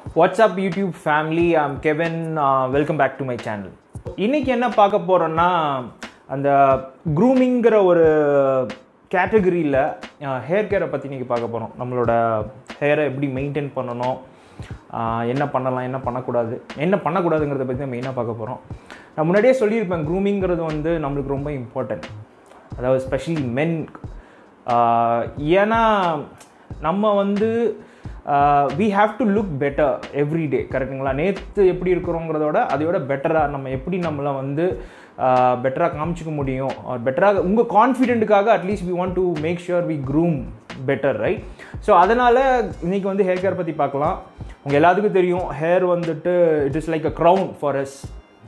watts WhatsApp YouTube family I'm Kevin welcome back to my channel இன்னைக்கு என்ன பார்க்க போகிறோன்னா அந்த க்ரூமிங்கிற ஒரு கேட்டகரியில் ஹேர் கேரை பற்றி இன்றைக்கி பார்க்க போகிறோம் நம்மளோட ஹேரை எப்படி மெயின்டைன் பண்ணணும் ஆஹ் என்ன பண்ணலாம் என்ன பண்ணக்கூடாது என்ன பண்ணக்கூடாதுங்கிறத பற்றி தான் மெயினாக பார்க்க போகிறோம் நான் முன்னாடியே சொல்லியிருப்பேன் க்ரூமிங்கிறது வந்து நம்மளுக்கு ரொம்ப இம்பார்ட்டன்ட் அதாவது ஸ்பெஷலி மென் ஏன்னா நம்ம வந்து we have to look better every day கரெக்டுங்களா நேற்று எப்படி இருக்கிறோங்கிறதோட அதையோட பெட்டராக நம்ம எப்படி நம்மளை வந்து பெட்டராக காமிச்சிக்க முடியும் பெட்டராக உங்கள் கான்ஃபிடென்ட்டுக்காக at least we want to make sure we groom better right so அதனால் இன்றைக்கி வந்து ஹேர் கேர் பற்றி பார்க்கலாம் உங்கள் எல்லாத்துக்கும் தெரியும் ஹேர் வந்துட்டு it is like a crown for us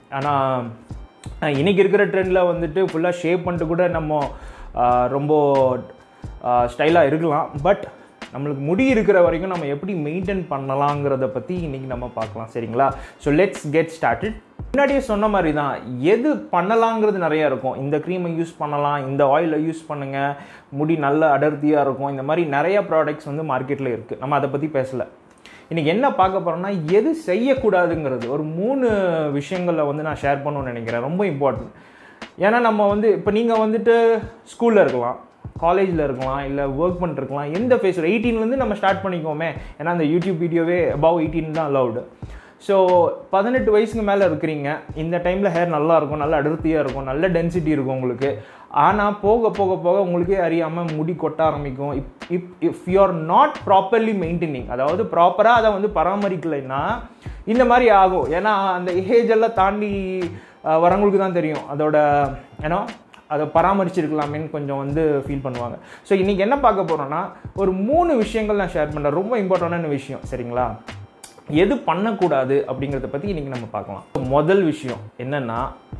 ஆனால் இன்றைக்கி இருக்கிற ட்ரெண்டில் வந்துட்டு ஃபுல்லாக ஷேப் பண்ணிட்டு கூட நம்ம ஆஹ், ரொம்ப ஸ்டைலாக இருக்கலாம் பட் நம்மளுக்கு முடி இருக்கிற வரைக்கும் நம்ம எப்படி மெயின்டைன் பண்ணலாங்கிறத பற்றி இன்றைக்கி நம்ம பார்க்கலாம் சரிங்களா ஸோ லெட்ஸ் கெட் ஸ்டார்டட் முன்னாடியே சொன்ன மாதிரி தான் எது பண்ணலாங்கிறது நிறையா இருக்கும் இந்த க்ரீமை யூஸ் பண்ணலாம் இந்த ஆயிலை யூஸ் பண்ணுங்கள் முடி நல்ல அடர்த்தியாக இருக்கும் இந்த மாதிரி நிறைய ப்ராடக்ட்ஸ் வந்து மார்க்கெட்டில் இருக்குது நம்ம அதை பற்றி பேசலை இன்றைக்கி என்ன பார்க்க போகிறோம்னா எது செய்யக்கூடாதுங்கிறது ஒரு மூணு விஷயங்களில் வந்து நான் ஷேர் பண்ணணும்னு நினைக்கிறேன் ரொம்ப இம்பார்ட்டன்ட் ஏன்னா நம்ம வந்து இப்போ நீங்கள் வந்துட்டு ஸ்கூலில் இருக்கலாம் காலேஜில் இருக்கலாம் இல்லை ஒர்க் பண்ணிருக்கலாம் எந்த ஃபேஸில் எயிட்டீன்லேருந்து நம்ம ஸ்டார்ட் பண்ணிக்கோமே ஏன்னா அந்த யூடியூப் வீடியோவே அபவ் எயிட்டீன் தான் அலவுடு ஸோ பதினெட்டு வயசுக்கு மேலே இருக்கிறீங்க இந்த டைமில் ஹேர் நல்லா இருக்கும் நல்ல அடர்த்தியாக இருக்கும் நல்ல டென்சிட்டி இருக்கும் உங்களுக்கு ஆனால் போக போக போக உங்களுக்கே அறியாமல் முடி கொட்ட ஆரம்பிக்கும் if if if you are not properly maintaining அதாவது ப்ராப்பராக அதை வந்து பராமரிக்கலைன்னா இந்த மாதிரி ஆகும் ஏன்னா அந்த ஏஜ் எல்லாம் தாண்டி அஹ், வரவங்களுக்கு தான் தெரியும் அதோட ஏன்னா அதை பராமரிச்சிருக்கலாமேன்னு கொஞ்சம் வந்து ஃபீல் பண்ணுவாங்க ஸோ இன்றைக்கி என்ன பார்க்க போகிறோன்னா ஒரு மூணு விஷயங்கள் நான் ஷேர் பண்ணுறேன் ரொம்ப இம்பார்ட்டண்டான விஷயம் சரிங்களா எது பண்ணக்கூடாது அப்படிங்கிறத பற்றி இன்றைக்கி நம்ம பார்க்கலாம் முதல் விஷயம் என்னென்னா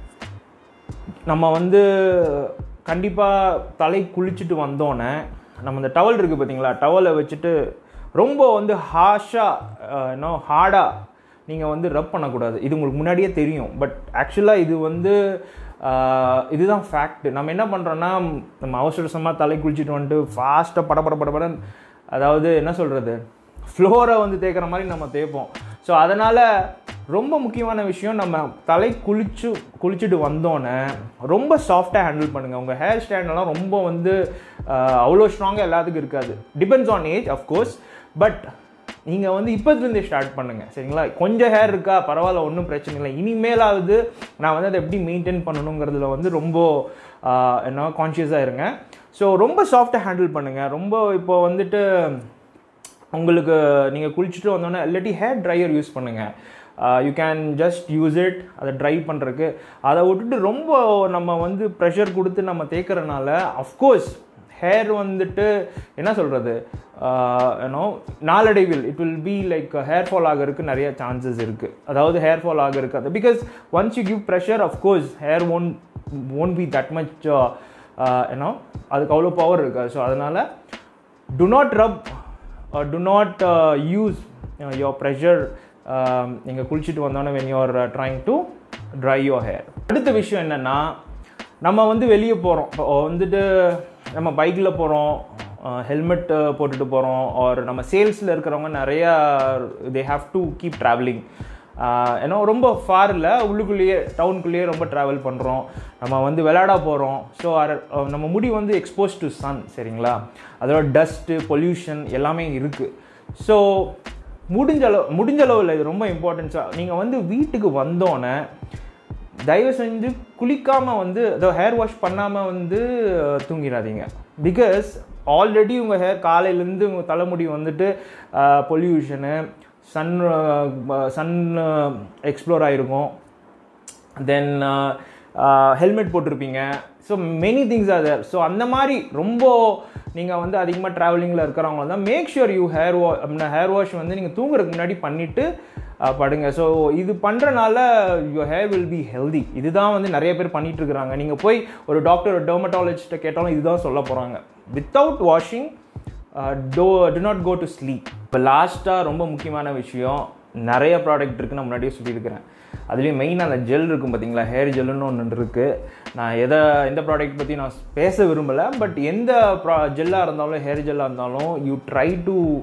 நம்ம வந்து கண்டிப்பாக தலை குளிச்சுட்டு வந்தோன்னே நம்ம இந்த டவல் இருக்குது பார்த்தீங்களா டவலை வச்சுட்டு ரொம்ப வந்து ஹாஷாக இன்னும் ஹார்டாக நீங்கள் வந்து ரப் பண்ணக்கூடாது இது உங்களுக்கு முன்னாடியே தெரியும் பட் ஆக்சுவலாக இது வந்து ஆஹ், இதுதான் ஃபேக்ட் நம்ம என்ன பண்ணுறோன்னா நம்ம அவசரசமாக தலை குளிச்சுட்டு வந்துட்டு ஃபாஸ்ட்டாக பட பட பட படன்னு அதாவது என்ன சொல்கிறது ஃப்ளோரை வந்து தேய்க்கிற மாதிரி நம்ம தேய்ப்போம் ஸோ அதனால் ரொம்ப முக்கியமான விஷயம் நம்ம தலை குளிச்சு குளிச்சுட்டு வந்தோன்னே ரொம்ப சாஃப்டாக ஹேண்டில் பண்ணுங்கள் உங்கள் ஹேர் ஸ்டைலெலாம் ரொம்ப வந்து ஆஹ், அவ்வளோ ஸ்ட்ராங்காக எல்லாத்துக்கும் இருக்காது depends on age of course but நீங்கள் வந்து இப்போதுலேருந்தே ஸ்டார்ட் பண்ணுங்கள் சரிங்களா கொஞ்சம் ஹேர் இருக்கா பரவாயில்ல ஒன்றும் பிரச்சனை இல்லை இனிமேலாவது நான் வந்து அதை எப்படி மெயின்டைன் பண்ணணுங்கிறதுல வந்து ரொம்ப ஆஹ், என்ன கான்ஷியஸாக இருங்க ஸோ ரொம்ப சாஃப்டாக ஹேண்டில் பண்ணுங்கள் ரொம்ப இப்போ வந்துட்டு உங்களுக்கு நீங்கள் குளிச்சுட்டு வந்தோன்னே இல்லாட்டி ஹேர் ட்ரையர் யூஸ் பண்ணுங்கள் you can just use it அதை ட்ரை பண்ணுறதுக்கு அதை விட்டுட்டு ரொம்ப நம்ம வந்து ப்ரெஷர் கொடுத்து நம்ம தேய்க்கிறனால அஃப்கோர்ஸ் ஹேர் வந்துட்டு என்ன சொல்கிறது ஏன்னோ நாளடைவில் it will be like hair fall ஆகிறதுக்கு நிறைய சான்சஸ் இருக்குது அதாவது ஹேர் ஃபால் ஆக இருக்காது because once you give pressure of course hair one won't be that much ஏன்னோ அதுக்கு அவ்வளோ பவர் இருக்காது ஸோ அதனால் do not rub do not use your pressure நீங்கள் குளிச்சுட்டு வந்தோன்னே when you're trying to dry your hair அடுத்த விஷயம் என்னென்னா நம்ம வந்து வெளியே போகிறோம் இப்போ வந்துட்டு நம்ம பைக்கில் போகிறோம் ஹெல்மெட் போட்டுட்டு போகிறோம் ஆர் நம்ம சேல்ஸில் இருக்கிறவங்க நிறையா they have to keep travelling ஏன்னா ரொம்ப ஃபார் இல்லை உள்ளுக்குள்ளேயே டவுனுக்குள்ளேயே ரொம்ப ட்ராவல் பண்ணுறோம் நம்ம வந்து விளையாட போகிறோம் ஸோ நம்ம முடி வந்து எக்ஸ்போஸ் டு சன் சரிங்களா அதோட டஸ்ட்டு பொல்யூஷன் எல்லாமே இருக்குது ஸோ முடிஞ்ச அளவு முடிஞ்ச அளவில் இது ரொம்ப இம்பார்ட்டன்ஸாக நீங்கள் வந்து வீட்டுக்கு வந்தோன்னே தயவு செஞ்சு குளிக்காமல் வந்து அதோ ஹேர் வாஷ் பண்ணாமல் வந்து அஹ், தூங்கிடாதீங்க பிகாஸ் ஆல்ரெடி உங்கள் ஹேர் காலையிலேருந்து உங்கள் தலைமுடி வந்துட்டு பொல்யூஷனு சன் சன் எக்ஸ்ப்ளோர் ஆகிருக்கும் தென் ஹெல்மெட் போட்டிருப்பீங்க so many things are there so அந்த மாதிரி ரொம்ப நீங்கள் வந்து அதிகமாக ட்ராவலிங்கில் இருக்கிறவங்க தான் மேக் ஷுர் யூ ஹேர் வா ஹேர் வாஷ் வந்து நீங்கள் தூங்குறதுக்கு முன்னாடி பண்ணிவிட்டு படுங்க ஸோ இது பண்ணுறனால your hair will be healthy இதுதான் வந்து நிறைய பேர் பண்ணிட்டு இருக்கிறாங்க நீங்கள் போய் ஒரு டாக்டர் ஒரு டெர்மட்டாலஜிஸ்ட்டை கேட்டாலும் இதுதான் சொல்ல போகிறாங்க without washing do do not go to sleep இப்போ லாஸ்ட்டாக ரொம்ப முக்கியமான விஷயம் நிறைய ப்ராடக்ட் இருக்குது நான் முன்னாடியே சொல்லியிருக்கிறேன் அதுலேயும் மெயினாக அந்த ஜெல் இருக்கும் பார்த்தீங்களா ஹேர் ஜெல்லுன்னு ஒன்று இருக்குது நான் எதை எந்த ப்ராடக்ட் பற்றி நான் பேச விரும்பலை பட் எந்த ப்ரா ஜெல்லாக இருந்தாலும் ஹேர் ஜெல்லாக இருந்தாலும் யூ ட்ரை டு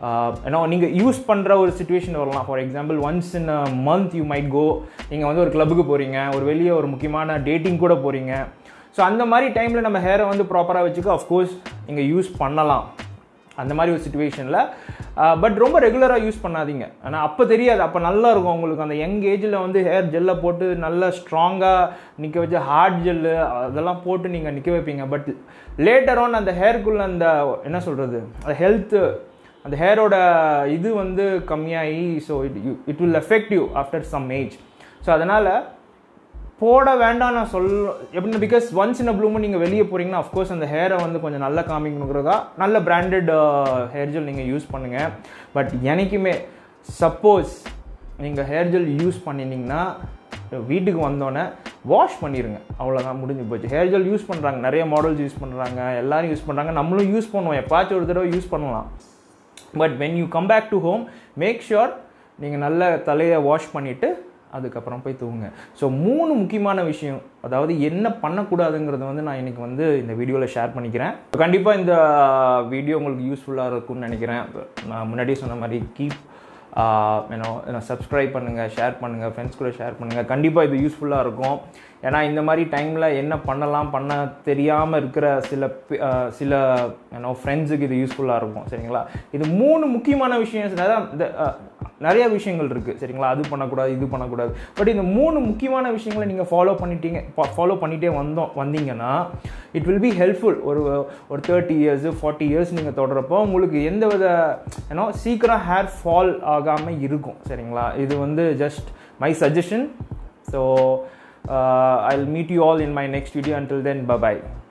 ஏன்னா நீங்கள் யூஸ் பண்ணுற ஒரு சுச்சுவேஷன் வரலாம் for example once in a month you might go நீங்கள் வந்து ஒரு கிளப்புக்கு போகிறீங்க ஒரு வெளியே ஒரு முக்கியமான டேட்டிங் கூட போகிறீங்க ஸோ அந்த மாதிரி டைமில் நம்ம ஹேரை வந்து ப்ராப்பராக வச்சுக்க அஃப்கோர்ஸ் நீங்கள் யூஸ் பண்ணலாம் அந்த மாதிரி ஒரு சுச்சுவேஷனில் பட் ரொம்ப ரெகுலராக யூஸ் பண்ணாதீங்க ஆனால் அப்போ தெரியாது அப்போ நல்லா இருக்கும் உங்களுக்கு அந்த யங் ஏஜில் வந்து ஹேர் ஜெல்லை போட்டு நல்லா ஸ்ட்ராங்காக நிற்க வச்சு ஹார்ட் ஜெல்லு அதெல்லாம் போட்டு நீங்கள் நிற்க வைப்பீங்க பட் லேட்டர் ஆன் அந்த ஹேருக்குள்ளே அந்த என்ன சொல்கிறது அந்த ஹெல்த்து அந்த ஹேரோட இது வந்து கம்மியாகி so it it will affect you after some age so அதனால் போட வேண்டாம் நான் சொல் எப்படின்னா பிகாஸ் ஒன்ஸ் இன் அ ப்ளூமன் நீங்கள் வெளியே போகிறீங்கன்னா அஃப்கோர்ஸ் அந்த ஹேரை வந்து கொஞ்சம் நல்லா காமிக்கணுங்கிறதா நல்ல பிராண்டட் ஹேர் ஜெல் நீங்கள் யூஸ் பண்ணுங்கள் பட் எனக்குமே சப்போஸ் நீங்கள் ஹேர் ஜெல் யூஸ் பண்ணினீங்கன்னா வீட்டுக்கு வந்தோடனே வாஷ் பண்ணிடுங்க அவ்வளோதான் முடிஞ்சு போச்சு ஹேர் ஜெல் யூஸ் பண்ணுறாங்க நிறைய மாடல்ஸ் யூஸ் பண்ணுறாங்க எல்லோரும் யூஸ் பண்ணுறாங்க நம்மளும் யூஸ் பண்ணுவோம் எப்பாச்சும் ஒரு தடவை யூஸ் பண்ணலாம் but when you come back to home make sure நீங்கள் நல்ல தலையை வாஷ் பண்ணிவிட்டு அதுக்கப்புறம் போய் தூங்குங்க ஸோ மூணு முக்கியமான விஷயம் அதாவது என்ன பண்ணக்கூடாதுங்கிறத வந்து நான் இன்றைக்கி வந்து இந்த வீடியோவில் ஷேர் பண்ணிக்கிறேன் கண்டிப்பாக இந்த வீடியோ உங்களுக்கு யூஸ்ஃபுல்லாக இருக்கும்னு நினைக்கிறேன் நான் முன்னாடியே சொன்ன மாதிரி கீப் ஏன்னோ சப்ஸ்கிரைப் பண்ணுங்கள் ஷேர் பண்ணுங்கள் ஃப்ரெண்ட்ஸ் கூட ஷேர் பண்ணுங்கள் கண்டிப்பாக இது யூஸ்ஃபுல்லாக இருக்கும் ஏன்னா இந்த மாதிரி டைமில் என்ன பண்ணலாம் பண்ண தெரியாமல் இருக்கிற சில சில ஏன்னோ ஃப்ரெண்ட்ஸுக்கு இது யூஸ்ஃபுல்லாக இருக்கும் சரிங்களா இது மூணு முக்கியமான விஷயம் அதான் இந்த நிறைய விஷயங்கள் இருக்குது சரிங்களா அது பண்ணக்கூடாது இது பண்ணக்கூடாது பட் இந்த மூணு முக்கியமான விஷயங்களை நீங்கள் ஃபாலோ பண்ணிட்டீங்க ஃபாலோ பண்ணிகிட்டே வந்தோம் வந்தீங்கன்னா இட் வில் பி ஹெல்ப்ஃபுல் ஒரு ஒரு தேர்ட்டி இயர்ஸு ஃபார்ட்டி இயர்ஸ் நீங்கள் தொடரப்போ உங்களுக்கு எந்த வித ஏன்னோ சீக்கிரம் ஹேர் ஃபால் ஆகாமல் இருக்கும் சரிங்களா இது வந்து just my suggestion so I will meet you all in my next video until then bye bye